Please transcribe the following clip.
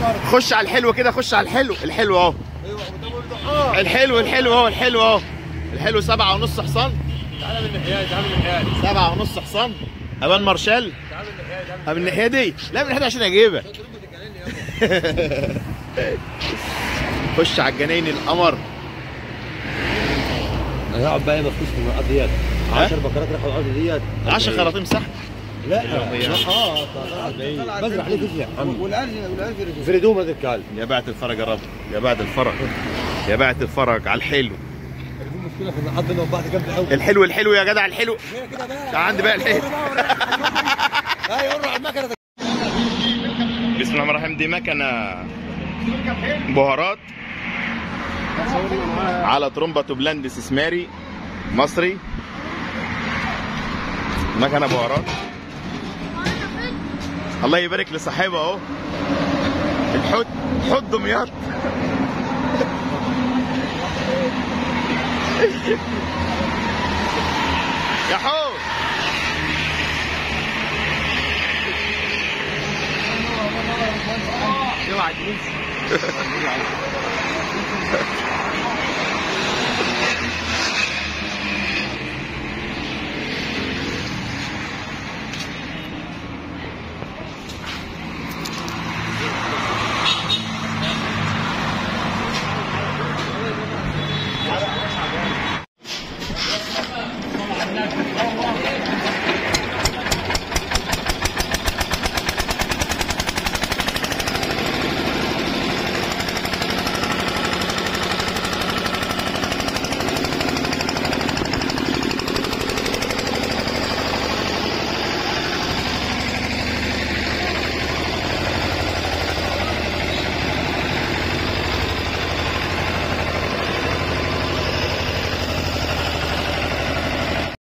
خش على الحلو كده خش على الحلو الحلو اهو الحلو الحلو اهو الحلو اهو الحلو سبعة ونص حصان تعالى من الناحيه تعالى من الناحيه سبعة ونص حصان ابان مارشال تعالى من الناحيه تعالى طب الناحية دي لا من الناحية دي عشان اجيبك خش على الجناين القمر انا هقعد بقى مفكوس في الارض ديت 10 بكرات راحوا الارض ديت 10 خراطيم صح لا اليومية. اه بزرع عليك افلح عم والالف والالف فريدوم هذا الكال يا بعت الفرج يا رب يا بعت الفرج يا بعت الفرج على الحلو المشكله في الحظ انه بعد جنب الاول الحلو الحلو يا جدع الحلو تعال عندي بقى الحلو ايوه روح على المكنه بسم الله الرحمن الرحيم دي مكنه بهارات على ترومبا توبلاند استثماري مصري مكنه بهارات الله يبارك لصاحبها اهو الحوت حوت دمياط يا حوت اوعى تنسى